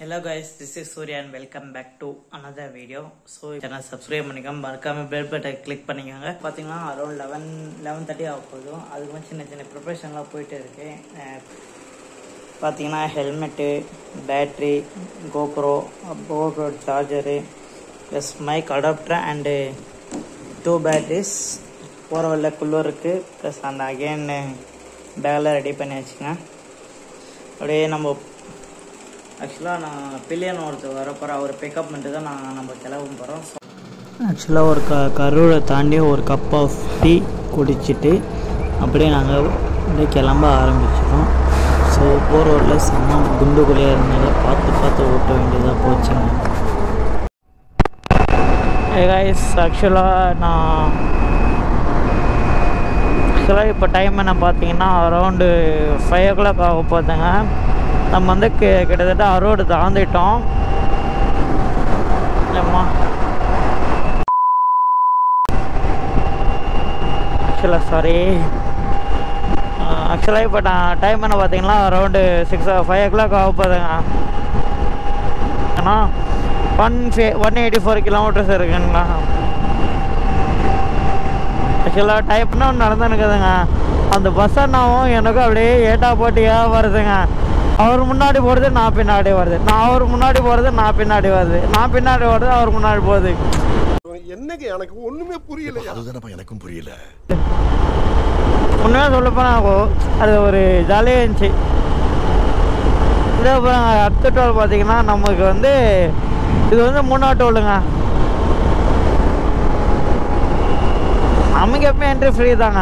Hello guys this is Surya and welcome back to another video so channel subscribe பண்ணிக்கோங்க மறக்காம bell பட்டை click பண்ணிக்கோங்க பார்த்தீங்கன்னா அரௌண்ட் லெவன் லெவன் தேர்ட்டி ஆக போதும் அதுக்கு சின்ன சின்ன ப்ரிப்ரேஷன்லாம் போயிட்டு இருக்கு அஹ் பார்த்தீங்கன்னா helmet battery GoPro GoPro charger plus mic adapter and two batteries போகிற வழில குள்ளூருக்கு ப்ளஸ் அந்த அகெயின் பேக்கில் ரெடி பண்ணி வச்சுக்கேன் அப்படியே நம்ம ஆக்சுவலாக நான் பில்லியன் ஒருத்தர் வர போகிறேன் அவர் பிக்கப் பண்ணிட்டு தான் நான் நம்ம கிளம்ப போகிறோம் ஆக்சுவலாக ஒரு க கரூரை தாண்டி ஒரு கப் ஆஃப் டீ குடிச்சிட்டு அப்படியே நாங்கள் அப்படியே கிளம்ப ஆரம்பிச்சிட்டோம் ஸோ போகிற ரோட்டில் செம்ம குண்டு குழியாக இருந்தனால பார்த்து பார்த்து ஓட்ட வேண்டியதாக போச்சுங்க கைஸ் ஆக்சுவலாக நான் ஆக்சுவலாக இப்போ டைம் என்ன பார்த்தீங்கன்னா அரௌண்டு ஃபைவ் ஓ கிளாக் ஆக போகுதுங்க நம்ம வந்து கி கிட்டத்தட்ட அரோடு தாண்டிட்டோம் ஏம்மா ஆக்சுவலாக சாரி ஆக்சுவலாக இப்போ நான் டைம் என்ன பார்த்தீங்கன்னா around six five o'clock ஆக போகுதுங்க ஏன்னா ஒன் ஃபே ஒன் எயிட்டி ஃபோர் கிலோமீட்டர்ஸ் இருக்குங்களா ஆக்சுவலாக டைப்னா ஒன்று நடந்துனுக்குதுங்க அந்த பஸ் அண்ணாவும் எனக்கும் அப்படியே ஏட்டா போட்டியாக வருதுங்க அவர் முன்னாடி போகிறது நான் பின்னாடி வருது நான் அவர் முன்னாடி போகிறது நான் பின்னாடி வருது நான் பின்னாடி வருது அவர் முன்னாடி போகுது என்னங்க எனக்கு ஒண்ணுமே புரியலையா அதுதானப்பா எனக்கும் புரியல உண்மையாக சொல்லப்போனால் அது ஒரு ஜாலியாக இருந்துச்சு இதே அப்புறம் அடுத்த டோல் பார்த்தீங்கன்னா நமக்கு வந்து இது வந்து மூணாவது டோலுங்க நமக்கு எப்பவுமே என்ட்ரி ஃப்ரீ தாங்க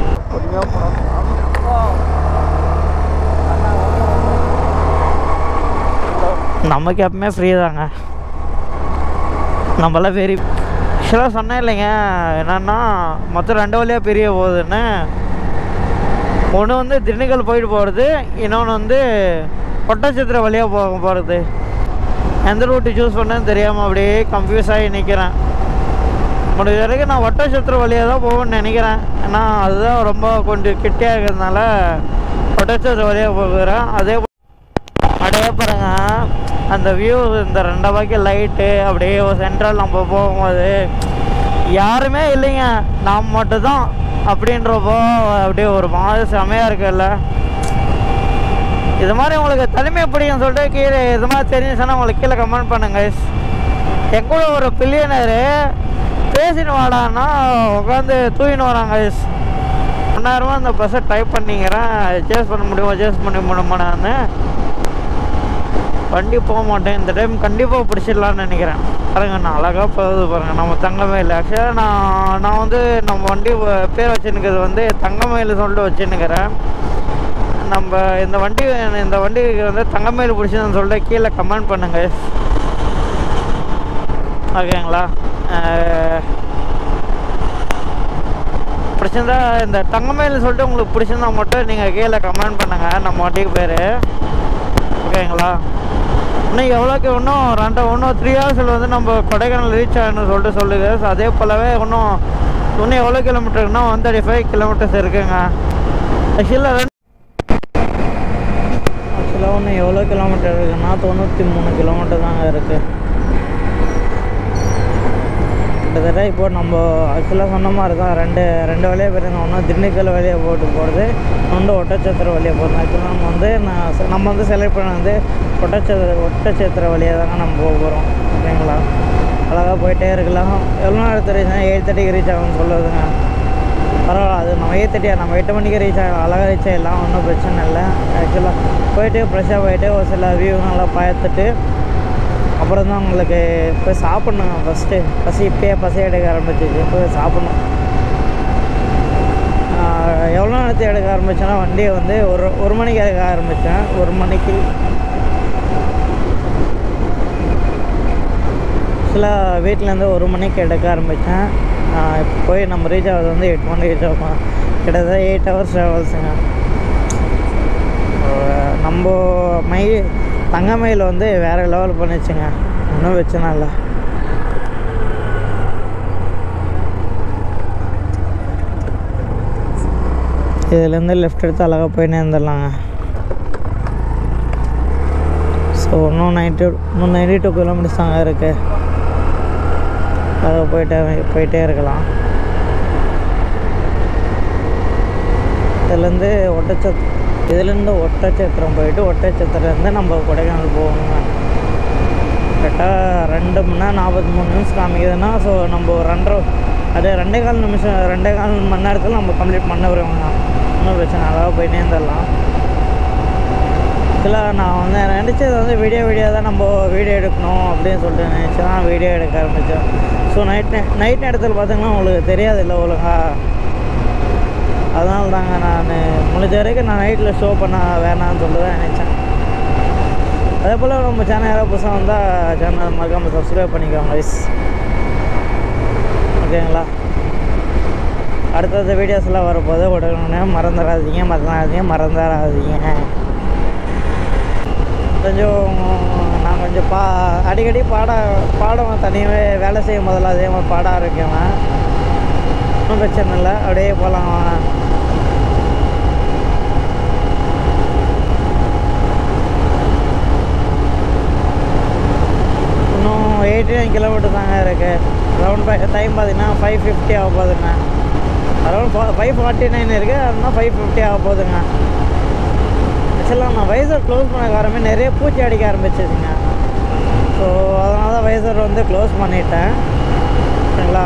நமக்கு எப்பவுமே ஃப்ரீ தாங்க நம்மளாம் வெறி ஆக்சுவலாக சொன்னேன் இல்லைங்க என்னன்னா மொத்தம் ரெண்டு வழியாக பிரிய போகுதுன்னு ஒன்று வந்து திண்டுக்கல் போயிட்டு போகிறது இன்னொன்று வந்து ஒட்டச்சத்திர வழியாக போக போகிறது எந்த ரூட்டு சூஸ் பண்ணேன்னு தெரியாமல் அப்படியே கன்ஃபியூஸ் ஆகி நிற்கிறேன் முடிஞ்ச வரைக்கும் நான் ஒட்டச்சத்திர வழியாக தான் போவேன்னு நினைக்கிறேன் ஏன்னா அதுதான் ரொம்ப கொஞ்சம் கிட்டியாக இருக்கிறதுனால ஒட்டச்சத்திர வழியாக போகிறேன் அதே போ- அப்படியே பாருங்க அந்த வியூ இந்த ரெண்டு பாக்கி லைட்டு அப்படியே சென்ட்ரல் நம்ம போகும்போது யாருமே இல்லைங்க நாம் மட்டும்தான் அப்படின்றப்போ அப்படியே ஒரு மாதிரி செமையாக இருக்குல்ல இது மாதிரி உங்களுக்கு தனிமை பிடிக்கும் சொல்லிட்டு கீழே இது மாதிரி தெரிஞ்சுச்சுன்னா உங்களுக்கு கீழே கமெண்ட் பண்ணுங்க guys. என் கூட ஒரு பில்லியனரு பேசின்னு வாடான்னா உட்காந்து தூக்கின்னு வராங்க guys. ஒன்றாயிரரூவா அந்த பஸ்ஸை டைப் பண்ணிக்கிறேன் சேஸ் பண்ண முடியுமா சேஸ் பண்ண முடியுமான்னு வண்டி போக மாட்டேன் இந்த டைம் கண்டிப்பாக பிடிச்சிடலான்னு நினைக்கிறேன் பாருங்க நான் அழகாக போகுது பாருங்க நம்ம தங்கமயில் ஆக்சுவலாக நான் நான் வந்து நம்ம வண்டி வ- பேர் வச்சுருக்கிறது வந்து தங்கமயில் சொல்லிட்டு வச்சுன்னுக்கிறேன் நம்ம இந்த வண்டி இந்த வண்டிக்கு வந்து தங்கமயில் பிடிச்சதுன்னு சொல்லிட்டு கீழே கமெண்ட் பண்ணுங்க ஓகேங்களா அஹ், பிடிச்சிருந்தா இந்த தங்கமயில் சொல்லிட்டு உங்களுக்கு பிடிச்சிருந்தா மட்டும் நீங்கள் கீழே கமெண்ட் பண்ணுங்கள் நம்ம வண்டிக்கு பேர் ஓகேங்களா இன்னும் எவ்வளோக்கு இன்னும் ரெண்டு இன்னும் த்ரீ ஹவர்ஸில் வந்து நம்ம கொடைக்கானல் ரீச் ஆகணும்னு சொல்லிட்டு சொல்லுது So, அதே போலவே இன்னும் இன்னும் எவ்வளோ கிலோமீட்டருக்குன்னா ஒன் தேர்ட்டி ஃபைவ் கிலோமீட்டர்ஸ் இருக்குங்க ஆக்சுவலாக ரெண்டு ஆக்சுவலாக இன்னும் எவ்வளோ கிலோமீட்டர் இருக்குன்னா தொண்ணூற்றி மூணு கிலோமீட்டர் தாங்க இருக்குது கிட்டத்தட்ட இப்போ நம்ம ஆக்சுவலாக சொன்ன மாதிரி தான் ரெண்டு ரெண்டு வழியாக போயிருந்தோம் ஒன்று திண்டுக்கல் வழியாக போட்டு போகிறது ஒன்று ஒட்டச்சத்திர வழியாக போகிறது ஆக்சுவலாக நம்ம வந்து நான் செ- நம்ம வந்து செலக்ட் பண்ண வந்து ஒட்டச்சத்திர ஒட்டச்சத்திர வழியாக தாங்க நம்ம போக போகிறோம் ஓகேங்களா அழகாக போயிட்டே இருக்கலாம் எவ்வளோ நேரத்தில் ரீச் ஆகும் எயிட் தேர்ட்டிக்கு ரீச் ஆகும்னு சொல்லுதுங்க பரவாயில்ல அது நம்ம எயிட் தேர்ட்டியா நம்ம எட்டு மணிக்கு ரீச் ஆகலாம் அழகாக ரீச் ஆகிடலாம் ஒன்றும் பிரச்சனை இல்லை ஆக்சுவலாக போயிட்டு ஃப்ரெஷ்ஷாக போயிட்டு ஒரு சில வியூ நல்லா பார்த்துட்டு அப்புறம் தான் உங்களுக்கு போய் சாப்பிட்ணுங்க ஃபஸ்ட்டு பசி இப்பயே பசி எடுக்க ஆரம்பிச்சிச்சு போய் சாப்பிட்ணும் எவ்வளோ நேரத்தை எடுக்க ஆரம்பிச்சேன்னா வண்டியை வந்து ஒரு ஒரு மணிக்கு எடுக்க ஆரம்பித்தேன் ஒரு மணிக்கு ஆக்சுவலாக வீட்டிலேருந்து ஒரு மணிக்கு எடுக்க ஆரம்பித்தேன் இப்போ போய் நம்ம ரீச் ஆகிறது வந்து எட்டு மணிக்கு ரீச் ஆகும் கிட்டத்தட்ட எயிட் ஹவர்ஸ் ட்ராவல்ஸுங்க அஹ் நம்ம மை தங்கமயில் வந்து வேறு லெவல் பண்ணிச்சுங்க ஒன்றும் பிரச்சனை இல்லை இதுலேருந்து லெஃப்ட் எடுத்து அழகாக போயினே இருந்துடலாங்க ஸோ இன்னும் நைன்டி இன்னும் நைன்டி டூ கிலோமீட்டர்ஸ் தாங்க இருக்குது அதை போயிட்டே போயிட்டே இருக்கலாம் இதுலேருந்து ஒட்டச்சத் இதுலேருந்து ஒட்டச்சத்திரம் போயிட்டு ஒட்டச்சத்திரம்லேருந்து நம்ம கொடைக்கானல் போகணுங்க கரெக்டாக ரெண்டு மணி நேரம் நாற்பத்தி மூணு நிமிஷம் காமிக்குதுன்னா ஸோ நம்ம ஒரு ரெண்டரை அதே ரெண்டே கால் நிமிஷம் ரெண்டே கால் மணி நேரத்தில் நம்ம கம்ப்ளீட் பண்ண வருவாங்க ஒன்றும் பிரச்சனை அழகாக போயிட்டே இருந்துடலாம் இல்லை நான் வந்து நினச்சது வந்து வீடியோ வீடியோ தான் நம்ம வீடியோ எடுக்கணும் அப்படின்னு சொல்லிட்டு நினச்சி தான் வீடியோ எடுக்க ஆரம்பித்தேன் ஸோ நைட் நே நைட் நேரத்தில் பார்த்தீங்கன்னா உங்களுக்கு தெரியாது இல்லை ஒழுங்கா அதனால தாங்க நான் முடிஞ்ச வரைக்கும் நான் நைட்டில் ஷோ பண்ண வேணாம்னு சொல்லிட்டு தான் நினச்சேன் அதே போல் நம்ம சேனல் யாராவது புதுசாக வந்தால் சேனல் மறக்காமல் சப்ஸ்கிரைப் பண்ணிக்கோங்க கைஸ் ஓகேங்களா அடுத்தடுத்த வீடியோஸ் எல்லாம் வரப்போது உடனே மறந்துடாதீங்க மறந்துடாதீங்க மறந்துடாதீங்க கொஞ்சம் நான் கொஞ்சம் பா அடிக்கடி பாட பாடம் தனியாகவே வேலை செய்யும் போதெல்லாம் அதே மாதிரி பாட ஆரம்பிக்குவேன் ஒன்றும் பிரச்சனை இல்லை அப்படியே போகலாம் வாங்க இன்னும் எயிட்டி நைன் கிலோமீட்டர் தாங்க இருக்குது அரௌண்ட் ஃபைவ் டைம் பார்த்தீங்கன்னா ஃபைவ் ஃபிஃப்டி ஆக போகுதுங்க அரௌண்ட் ஃபைவ் ஃபார்ட்டி நைன் இருக்குது அதுனா ஃபைவ் ஃபிஃப்டி ஆக போகுதுங்க ஆக்சுவலாக நான் வைசர் க்ளோஸ் பண்ண காரணமே நிறைய பூச்சி அடிக்க ஆரம்பிச்சிதுங்க ஸோ அதனால தான் வைசர் வந்து க்ளோஸ் பண்ணிட்டேன் சரிங்களா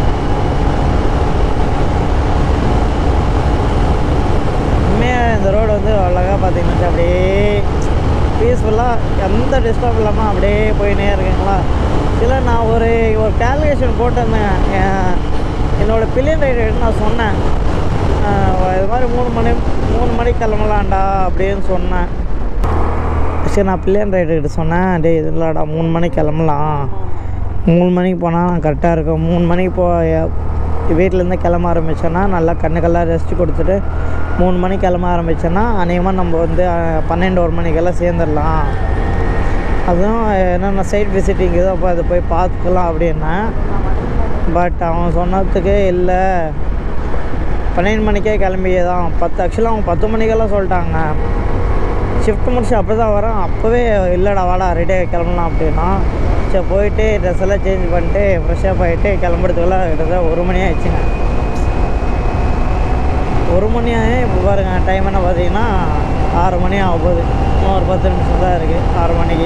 உண்மையாக இந்த ரோடு வந்து அழகாக பார்த்தீங்கன்னா அப்படியே பீஸ்ஃபுல்லாக எந்த டிஸ்டர்ப் இல்லாமல் அப்படியே போயினே இருக்குங்களா இதில் நான் ஒரு ஒரு கேல்குலேஷன் போட்டிருந்தேன் என் என்னோடய பில்லியன் ரைடு நான் சொன்னேன் ஆஹ் இது மாதிரி மூணு மணி மூணு மணிக்கு கிளம்பலாம்டா அப்படின்னு சொன்னேன் சரி நான் பிள்ளையன் ரைடுக்கிட்ட சொன்னேன் டே இது இல்லைடா மூணு மணிக்கு கிளம்பலாம் மூணு மணிக்கு போனால் நான் கரெக்டாக இருக்கும் மூணு மணிக்கு போ வீட்டிலேருந்து கிளம்ப ஆரம்பித்தேன்னா நல்லா கண்ணுக்கெல்லாம் ரெஸ்ட் கொடுத்துட்டு மூணு மணிக்கு கிளம்ப ஆரம்பித்தேன்னா அநேகமாக நம்ம வந்து அஹ், பன்னெண்டு ஒரு மணிக்கெல்லாம் சேர்ந்துடலாம் அதுவும் என்னென்ன சைட் விசிட்டிங் இதோ அப்போ அதை போய் பார்த்துக்கலாம் அப்படின்னேன் பட் அவன் சொன்னதுக்கு இல்லை பன்னெண்டு மணிக்கே கிளம்பியே தான் பத்து ஆக்சுவலாக அவங்க பத்து மணிக்கெல்லாம் சொல்லிட்டாங்க ஷிஃப்ட் முடிச்சு அப்போ தான் வரேன் அப்போவே இல்லைடா வாடா ரெடியாக கிளம்பலாம் அப்படின்னா சரி போயிட்டு ட்ரெஸ் எல்லாம் சேஞ்ச் பண்ணிட்டு ஃப்ரெஷ்ஷப் ஆகிட்டு கிளம்புறதுக்குள்ள கிட்டத்தட்ட ஒரு மணி ஆயிடுச்சுங்க ஒரு மணி ஆகி இப்போ பாருங்க டைம் என்ன பார்த்தீங்கன்னா ஆறு மணி ஆக போகுது இன்னும் ஒரு பத்து நிமிஷம் தான் இருக்குது ஆறு மணிக்கு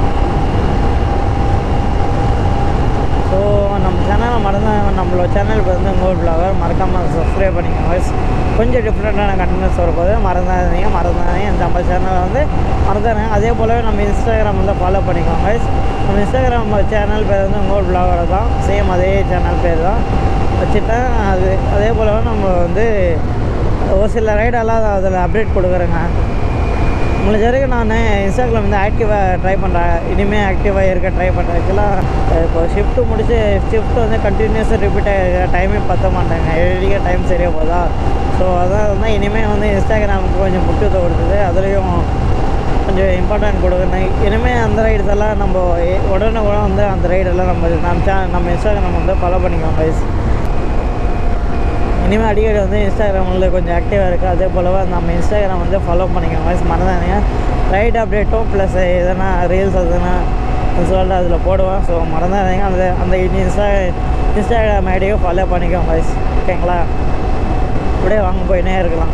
ஸோ நம்ம சேனலை மறந்து நம்மளோட சேனலுக்கு வந்து உங்கள் பிளாகர் மறக்காமல் சப்ஸ்கிரைப் பண்ணிக்கோங்க guys. கொஞ்சம் டிஃப்ரெண்ட்டான கண்டென்ட்ஸ் வரப்போது மறந்தாதீங்க மறந்தாதீங்க இந்த நம்ம சேனலை வந்து மறந்துடுங்க அதே போலவே நம்ம இன்ஸ்டாகிராம் வந்து ஃபாலோ பண்ணிக்கோங்க guys. நம்ம இன்ஸ்டாகிராம் சேனல் பேர் வந்து உங்கள் பிளாகர் தான் சேம் அதே சேனல் பேர் தான் வச்சுட்டேன் அது அதே போலவே நம்ம வந்து ஒரு சில ரைடெல்லாம் அதில் அப்டேட் கொடுக்குறேங்க முடிஞ்ச வரைக்கும் நான் இன்ஸ்டாகிராம் வந்து ஆக்டிவாக ட்ரை பண்ணுறேன் இனிமேல் ஆக்டிவாக இருக்க ட்ரை பண்ணுறேன் ஆக்சுவலாக இப்போ ஷிஃப்ட்டு முடிச்சு ஷிஃப்ட் வந்து கண்டினியூஸாக ரிப்பீட் ஆகிற டைமே பத்த மாட்டேங்க எழுதிக்க டைம் சரியாக போதா ஸோ அதான் வந்து இனிமேல் வந்து இன்ஸ்டாகிராமுக்கு கொஞ்சம் முக்கியத்துவம் கொடுத்தது அதுலேயும் கொஞ்சம் இம்பார்ட்டன்ட் கொடுக்குறேன் இனிமேல் அந்த ரைட்ஸ் எல்லாம் நம்ம எ- உடனே கூட வந்து அந்த ரைடெல்லாம் நம்ம நம்ம சே நம்ம இன்ஸ்டாகிராம் வந்து ஃபாலோ பண்ணிக்கோங்க guys. இனிமேல் அடிக்கடி வந்து இன்ஸ்டாகிராமில் கொஞ்சம் ஆக்டிவாக இருக்குது அதே போலவே நம்ம இன்ஸ்டாகிராம் வந்து ஃபாலோ பண்ணிக்கோங்க guys. மறந்தாதீங்க ரைட் அப்டேட்டும் ப்ளஸ் எதனா ரீல்ஸ் எதுனா சொல்லிட்டு அதில் போடுவேன் ஸோ மறந்தாதீங்க அந்த அந்த இன்ஸ்டா இன்ஸ்டாகிராம் ஐடியும் ஃபாலோ பண்ணிக்கோங்க guys. ஓகேங்களா அப்படியே வாங்க போயினே இருக்கலாம்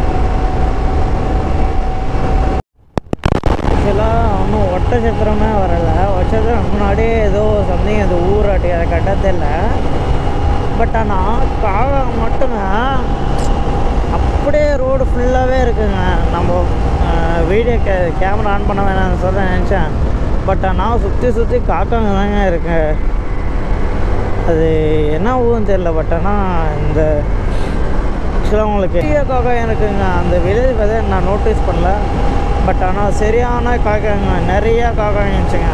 ஆக்சுவலாக ஒன்றும் ஒட்ட சத்திரமே வரலை ஒட்டச்சத்திரம் முன்னாடியே ஏதோ சம்திங் அது ஊராட்டி அதை கட்டதில்ல பட் ஆனால் காகம் மட்டுங்க அப்படியே ரோடு ஃபுல்லாகவே இருக்குங்க நம்ம வீடியோ கே கேமரா ஆன் பண்ண வேணாம்னு சொல்ல நினச்சேன் பட் ஆனால் சுற்றி சுற்றி காக்காங்க தாங்க இருக்கு அது என்ன ஊருன்னு தெரியல பட் ஆனால் இந்த ஆக்சுவலாக உங்களுக்கு பெரிய காக்காயம் இருக்குங்க அந்த வில்லேஜ் வந்து நான் நோட்டீஸ் பண்ணல பட் ஆனால் சரியான காக்காயங்க நிறைய காக்காயம் இருந்துச்சுங்க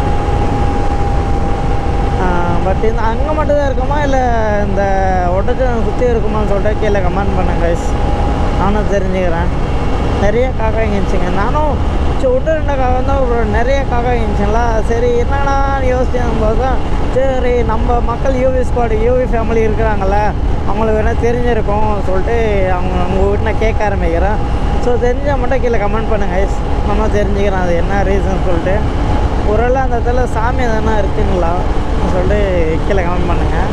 பட் இந்த அங்கே மட்டும் தான் இருக்குமா இல்லை இந்த ஒட்டச்சம் சுற்றி இருக்குமான்னு சொல்லிட்டு கீழே கமெண்ட் பண்ணுங்க guys நானும் தெரிஞ்சுக்கிறேன் நிறைய காக்காய்ங்க இருந்துச்சுங்க நானும் ஸோ விட்டு ரெண்டு காக்கா தான் ஒரு நிறைய காக்கா இருந்துச்சுங்களா சரி என்னடா யோசிச்சு போது தான் சரி நம்ம மக்கள் யூவி ஸ்குவாடு யூவி ஃபேமிலி இருக்கிறாங்கல்ல அவங்களுக்கு வேணால் தெரிஞ்சிருக்கும் சொல்லிட்டு அவங்க உங்கள் வீட்டில் கேட்க ஆரம்பிக்கிறேன் ஸோ தெரிஞ்சால் மட்டும் கீழே கமெண்ட் பண்ணுங்கள் நம்ம தெரிஞ்சுக்கிறேன் அது என்ன ரீசன் சொல்லிட்டு ஒருவேளை அந்த இடத்துல சாமி எதனா இருக்குங்களா சொல்லிட்டு கீழே கமெண்ட் பண்ணுங்கள்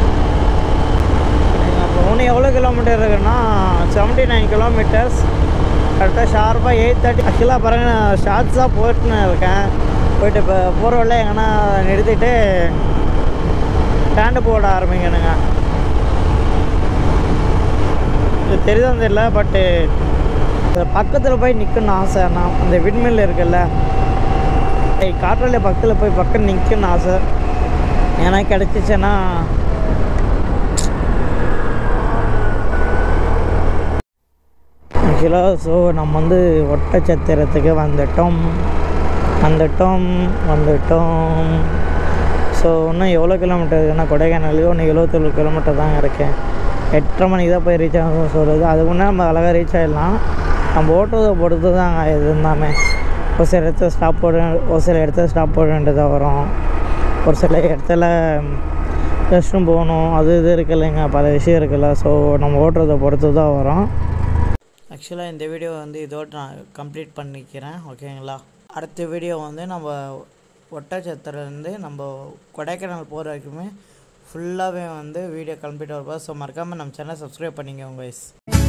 இப்போ இன்னும் எவ்வளோ கிலோமீட்டர் இருக்குன்னா செவன்ட்டி நைன் கிலோமீட்டர்ஸ் கரெக்டாக ஷார்ப்பாக எயிட் தேர்ட்டி ஆக்சுவலாக பாருங்க நான் ஷார்ட்ஸாக போயிட்டுன்னு இருக்கேன் போயிட்டு இப்போ போகிற வழியில் எங்கன்னா நிறுத்திட்டு ஸ்டாண்டு போட ஆரம்பிக்கணுங்க இது தெரியுதான் தெரியல பட்டு பக்கத்தில் போய் நிற்கணும்னு ஆசை நான் அந்த விண்மில் இருக்குல்ல காற்றாலை பக்கத்தில் போய் பக்கம் நிற்கணும்னு ஆசை ஏன்னா கிடச்சிச்சுன்னா ஆக்சுவலாக ஸோ நம்ம வந்து ஒட்டச்சத்திரத்துக்கு வந்துட்டோம் வந்துட்டோம் வந்துட்டோம் ஸோ இன்னும் எவ்வளோ கிலோமீட்டர் இருக்குன்னா கொடைக்கானலுக்கு இன்னும் எழுபத்தேழு கிலோமீட்டர் தான் இருக்கேன் எட்டரை மணிக்கு தான் போய் ரீச் ஆகும் சொல்கிறது அதுக்கு முன்னே நம்ம அழகாக ரீச் ஆகிடலாம் நம்ம ஓட்டுறதை பொறுத்து தான் இது இருந்தாமே ஒரு சில இடத்துல ஸ்டாப் போட ஒரு சில இடத்துல ஸ்டாப் போட வேண்டியதாக வரும் ஒரு சில இடத்துல ரெஸ்ட் ரூம் போகணும் அது இது இருக்குல்லைங்க பல விஷயம் இருக்குல்ல ஸோ நம்ம ஓட்டுறதை பொறுத்து தான் வரும் ஆக்சுவலாக இந்த வீடியோ வந்து இதோட நான் கம்ப்ளீட் பண்ணிக்கிறேன் ஓகேங்களா அடுத்த வீடியோ வந்து நம்ம ஒட்டச்சத்திரலேருந்து நம்ம கொடைக்கானல் போகிற வரைக்குமே ஃபுல்லாகவே வந்து வீடியோ கம்ப்ளீட் வரப்போ ஸோ மறக்காமல் நம்ம சேனல் சப்ஸ்கிரைப் பண்ணிக்கோங்க guys